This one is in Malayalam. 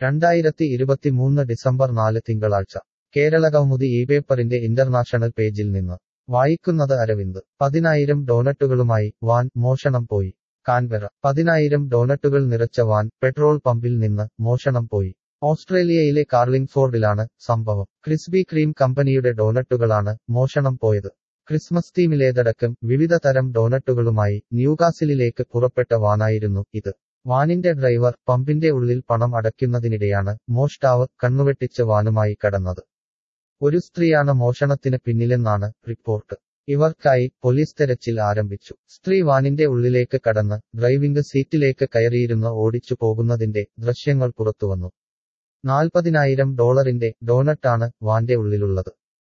രണ്ടായിരത്തി ഇരുപത്തിമൂന്ന് ഡിസംബർ നാല് തിങ്കളാഴ്ച കേരള കൗമുദി ഈ പേപ്പറിന്റെ ഇന്റർനാഷണൽ പേജിൽ നിന്ന് വായിക്കുന്നത് അരവിന്ദ് പതിനായിരം ഡോണറ്റുകളുമായി വാൻ മോഷണം പോയി കാൻബെറ പതിനായിരം ഡോണറ്റുകൾ നിറച്ച വാൻ പെട്രോൾ പമ്പിൽ നിന്ന് മോഷണം പോയി ഓസ്ട്രേലിയയിലെ കാർലിംഗ്ഫോർഡിലാണ് സംഭവം ക്രിസ്ബി ക്രീം കമ്പനിയുടെ ഡോണറ്റുകളാണ് മോഷണം പോയത് ക്രിസ്മസ് തീമിലേതടക്കം വിവിധ തരം ഡോണറ്റുകളുമായി ന്യൂകാസിലിലേക്ക് പുറപ്പെട്ട വാനായിരുന്നു ഇത് വാനിന്റെ ഡ്രൈവർ പമ്പിന്റെ ഉള്ളിൽ പണം അടയ്ക്കുന്നതിനിടെയാണ് മോഷ്ടാവ് കണ്ണുവെട്ടിച്ച് വാനുമായി കടന്നത് ഒരു സ്ത്രീയാണ് മോഷണത്തിന് പിന്നിലെന്നാണ് റിപ്പോർട്ട് ഇവർക്കായി പോലീസ് തെരച്ചിൽ ആരംഭിച്ചു സ്ത്രീ വാനിന്റെ ഉള്ളിലേക്ക് കടന്ന് ഡ്രൈവിംഗ് സീറ്റിലേക്ക് കയറിയിരുന്ന് ഓടിച്ചു പോകുന്നതിന്റെ ദൃശ്യങ്ങൾ പുറത്തുവന്നു നാൽപ്പതിനായിരം ഡോളറിന്റെ ഡോണറ്റാണ് വാന്റെ ഉള്ളിലുള്ളത്